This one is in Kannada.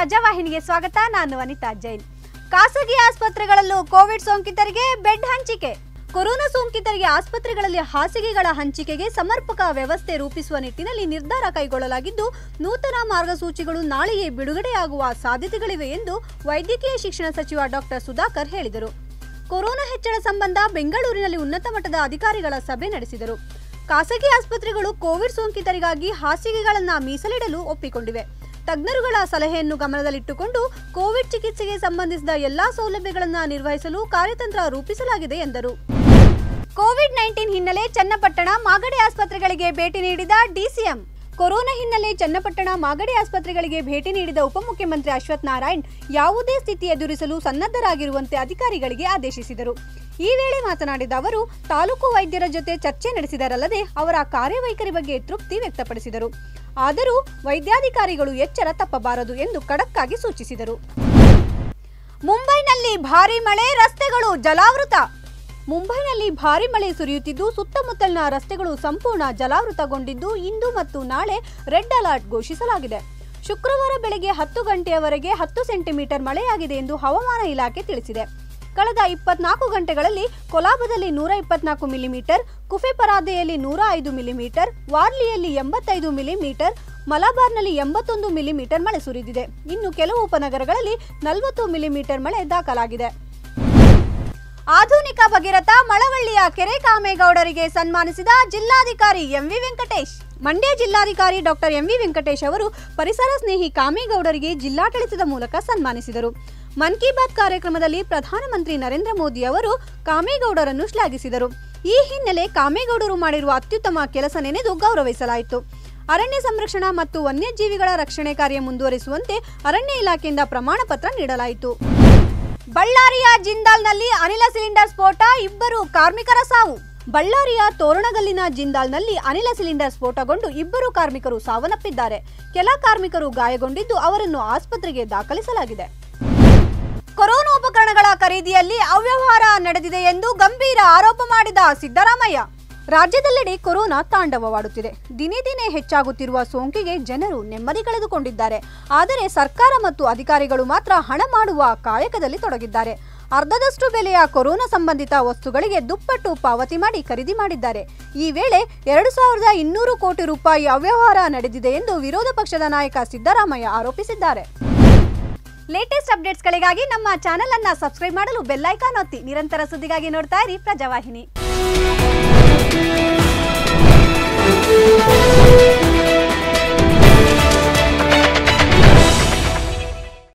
ಪ್ರಜಾವಾಹಿನಿಗೆ ಸ್ವಾಗತ ನಾನು ವನಿತಾ ಜೈನ್ ಖಾಸಗಿ ಆಸ್ಪತ್ರೆಗಳಲ್ಲೂ ಕೋವಿಡ್ ಸೋಂಕಿತರಿಗೆ ಬೆಡ್ ಹಂಚಿಕೆ ಕೊರೋನಾ ಸೋಂಕಿತರಿಗೆ ಆಸ್ಪತ್ರೆಗಳಲ್ಲಿ ಹಾಸಿಗೆಗಳ ಹಂಚಿಕೆಗೆ ಸಮರ್ಪಕ ವ್ಯವಸ್ಥೆ ರೂಪಿಸುವ ನಿಟ್ಟಿನಲ್ಲಿ ನಿರ್ಧಾರ ಕೈಗೊಳ್ಳಲಾಗಿದ್ದು ನೂತನ ಮಾರ್ಗಸೂಚಿಗಳು ನಾಳೆಯೇ ಬಿಡುಗಡೆಯಾಗುವ ಸಾಧ್ಯತೆಗಳಿವೆ ಎಂದು ವೈದ್ಯಕೀಯ ಶಿಕ್ಷಣ ಸಚಿವ ಡಾಕ್ಟರ್ ಸುಧಾಕರ್ ಹೇಳಿದರು ಕೊರೋನಾ ಹೆಚ್ಚಳ ಸಂಬಂಧ ಬೆಂಗಳೂರಿನಲ್ಲಿ ಉನ್ನತ ಮಟ್ಟದ ಅಧಿಕಾರಿಗಳ ಸಭೆ ನಡೆಸಿದರು ಖಾಸಗಿ ಆಸ್ಪತ್ರೆಗಳು ಕೋವಿಡ್ ಸೋಂಕಿತರಿಗಾಗಿ ಹಾಸಿಗೆಗಳನ್ನು ಮೀಸಲಿಡಲು ಒಪ್ಪಿಕೊಂಡಿವೆ ತಜ್ಞರುಗಳ ಸಲಹೆಯನ್ನು ಗಮನದಲ್ಲಿಟ್ಟುಕೊಂಡು ಕೋವಿಡ್ ಚಿಕಿತ್ಸೆಗೆ ಸಂಬಂಧಿಸಿದ ಎಲ್ಲಾ ಸೌಲಭ್ಯಗಳನ್ನು ನಿರ್ವಹಿಸಲು ಕಾರ್ಯತಂತ್ರ ರೂಪಿಸಲಾಗಿದೆ ಎಂದರು ಕೋವಿಡ್ ನೈನ್ಟೀನ್ ಹಿನ್ನೆಲೆ ಚನ್ನಪಟ್ಟಣ ಮಾಗಡಿ ಆಸ್ಪತ್ರೆಗಳಿಗೆ ಭೇಟಿ ನೀಡಿದ ಡಿಸಿಎಂ ಕೊರೋನಾ ಹಿನ್ನೆಲೆ ಚನ್ನಪಟ್ಟಣ ಮಾಗಡಿ ಆಸ್ಪತ್ರೆಗಳಿಗೆ ಭೇಟಿ ನೀಡಿದ ಉಪಮುಖ್ಯಮಂತ್ರಿ ಅಶ್ವಥ್ ನಾರಾಯಣ್ ಯಾವುದೇ ಸ್ಥಿತಿ ಎದುರಿಸಲು ಸನ್ನದ್ಧರಾಗಿರುವಂತೆ ಅಧಿಕಾರಿಗಳಿಗೆ ಆದೇಶಿಸಿದರು ಈ ವೇಳೆ ಮಾತನಾಡಿದ ಅವರು ತಾಲೂಕು ವೈದ್ಯರ ಜೊತೆ ಚರ್ಚೆ ನಡೆಸಿದರಲ್ಲದೆ ಅವರ ಕಾರ್ಯವೈಖರಿ ಬಗ್ಗೆ ತೃಪ್ತಿ ವ್ಯಕ್ತಪಡಿಸಿದರು ಆದರೂ ವೈದ್ಯಾಧಿಕಾರಿಗಳು ಎಚ್ಚರ ತಪ್ಪಬಾರದು ಎಂದು ಖಡಕ್ಕಾಗಿ ಸೂಚಿಸಿದರು ಮುಂಬೈನಲ್ಲಿ ಭಾರೀ ಮಳೆ ರಸ್ತೆಗಳು ಜಲಾವೃತ ಮುಂಬೈನಲ್ಲಿ ಭಾರಿ ಮಳೆ ಸುರಿಯುತ್ತಿದ್ದು ಸುತ್ತಮುತ್ತಲಿನ ರಸ್ತೆಗಳು ಸಂಪೂರ್ಣ ಜಲಾವೃತಗೊಂಡಿದ್ದು ಇಂದು ಮತ್ತು ನಾಳೆ ರೆಡ್ ಅಲರ್ಟ್ ಘೋಷಿಸಲಾಗಿದೆ ಶುಕ್ರವಾರ ಬೆಳಗ್ಗೆ ಹತ್ತು ಗಂಟೆಯವರೆಗೆ ಹತ್ತು ಸೆಂಟಿಮೀಟರ್ ಮಳೆಯಾಗಿದೆ ಎಂದು ಹವಾಮಾನ ಇಲಾಖೆ ತಿಳಿಸಿದೆ ಕಳೆದ ಇಪ್ಪತ್ನಾಲ್ಕು ಗಂಟೆಗಳಲ್ಲಿ ಕೊಲಾಬದಲ್ಲಿ ನೂರ ಇಪ್ಪತ್ನಾಲ್ಕು ಮಿಲಿಮೀಟರ್ ಕುಫೆಪರಾದೆಯಲ್ಲಿ ನೂರ ಐದು ಮಿಲಿಮೀಟರ್ ವಾರ್ಲಿಯಲ್ಲಿ ಎಂಬತ್ತೈದು ಮಿಲಿಮೀಟರ್ ಮಲಬಾರ್ನಲ್ಲಿ ಎಂಬತ್ತೊಂದು ಮಿಲಿಮೀಟರ್ ಮಳೆ ಸುರಿದಿದೆ ಇನ್ನು ಕೆಲವು ಉಪನಗರಗಳಲ್ಲಿ ನಲವತ್ತು ಮಿಲಿಮೀಟರ್ ಮಳೆ ದಾಖಲಾಗಿದೆ ಆಧುನಿಕ ಭಗೀರಥ ಮಳವಳ್ಳಿಯ ಕೆರೆ ಕಾಮೇಗೌಡರಿಗೆ ಸನ್ಮಾನಿಸಿದ ಜಿಲ್ಲಾಧಿಕಾರಿ ಎಂವಿ ವೆಂಕಟೇಶ್ ಮಂಡ್ಯ ಜಿಲ್ಲಾಧಿಕಾರಿ ಡಾಕ್ಟರ್ ಎಂವಿ ವೆಂಕಟೇಶ್ ಅವರು ಪರಿಸರ ಸ್ನೇಹಿ ಕಾಮೇಗೌಡರಿಗೆ ಜಿಲ್ಲಾಡಳಿತದ ಮೂಲಕ ಸನ್ಮಾನಿಸಿದರು ಮನ್ ಕಿ ಬಾತ್ ಕಾರ್ಯಕ್ರಮದಲ್ಲಿ ಪ್ರಧಾನಮಂತ್ರಿ ನರೇಂದ್ರ ಮೋದಿ ಅವರು ಕಾಮೇಗೌಡರನ್ನು ಶ್ಲಾಘಿಸಿದರು ಈ ಹಿನ್ನೆಲೆ ಕಾಮೇಗೌಡರು ಮಾಡಿರುವ ಅತ್ಯುತ್ತಮ ಕೆಲಸ ನೆನೆದು ಗೌರವಿಸಲಾಯಿತು ಅರಣ್ಯ ಸಂರಕ್ಷಣಾ ಮತ್ತು ವನ್ಯಜೀವಿಗಳ ರಕ್ಷಣೆ ಕಾರ್ಯ ಮುಂದುವರಿಸುವಂತೆ ಅರಣ್ಯ ಇಲಾಖೆಯಿಂದ ಪ್ರಮಾಣ ಪತ್ರ ನೀಡಲಾಯಿತು ಬಳ್ಳಾರಿಯ ಜಿಂದಾಲ್ನಲ್ಲಿ ಅನಿಲ ಸಿಲಿಂಡರ್ ಸ್ಫೋಟ ಇಬ್ಬರು ಕಾರ್ಮಿಕರ ಸಾವು ಬಳ್ಳಾರಿಯ ತೋರಣಗಲ್ಲಿನ ಜಿಂದಾಲ್ನಲ್ಲಿ ಅನಿಲ ಸಿಲಿಂಡರ್ ಸ್ಫೋಟಗೊಂಡು ಇಬ್ಬರು ಕಾರ್ಮಿಕರು ಸಾವನ್ನಪ್ಪಿದ್ದಾರೆ ಕೆಲ ಕಾರ್ಮಿಕರು ಗಾಯಗೊಂಡಿದ್ದು ಅವರನ್ನು ಆಸ್ಪತ್ರೆಗೆ ದಾಖಲಿಸಲಾಗಿದೆ ಕೊರೋನಾ ಉಪಕರಣಗಳ ಖರೀದಿಯಲ್ಲಿ ಅವ್ಯವಹಾರ ನಡೆದಿದೆ ಎಂದು ಗಂಭೀರ ಆರೋಪ ಮಾಡಿದ ಸಿದ್ದರಾಮಯ್ಯ ರಾಜ್ಯದೆಲ್ಲೆಡೆ ಕೊರೋನಾ ತಾಂಡವವಾಡುತ್ತಿದೆ ದಿನೇ ದಿನೇ ಹೆಚ್ಚಾಗುತ್ತಿರುವ ಸೋಂಕಿಗೆ ಜನರು ನೆಮ್ಮದಿ ಕಳೆದುಕೊಂಡಿದ್ದಾರೆ ಆದರೆ ಸರ್ಕಾರ ಮತ್ತು ಅಧಿಕಾರಿಗಳು ಮಾತ್ರ ಹಣ ಮಾಡುವ ಕಾಯಕದಲ್ಲಿ ತೊಡಗಿದ್ದಾರೆ ಅರ್ಧದಷ್ಟು ಬೆಲೆಯ ಕೊರೋನಾ ಸಂಬಂಧಿತ ವಸ್ತುಗಳಿಗೆ ದುಪ್ಪಟ್ಟು ಪಾವತಿ ಮಾಡಿ ಖರೀದಿ ಮಾಡಿದ್ದಾರೆ ಈ ವೇಳೆ ಎರಡು ಸಾವಿರದ ಇನ್ನೂರು ಕೋಟಿ ರೂಪಾಯಿ ಅವ್ಯವಹಾರ ನಡೆದಿದೆ ಎಂದು ವಿರೋಧ ಪಕ್ಷದ ನಾಯಕ ಸಿದ್ದರಾಮಯ್ಯ ಆರೋಪಿಸಿದ್ದಾರೆ ಲೇಟೆಸ್ಟ್ ಅಪ್ಡೇಟ್ಸ್ಗಳಿಗಾಗಿ ನಮ್ಮ ಚಾನೆಲ್ ಅನ್ನ ಸಬ್ಸ್ಕ್ರೈಬ್ ಮಾಡಲು ಬೆಲ್ ಐಕಾನ್ ಒತ್ತಿ ನಿರಂತರ ಸುದ್ದಿಗಾಗಿ ನೋಡ್ತಾ ಇರಿ ಪ್ರಜಾವಾಹಿನಿ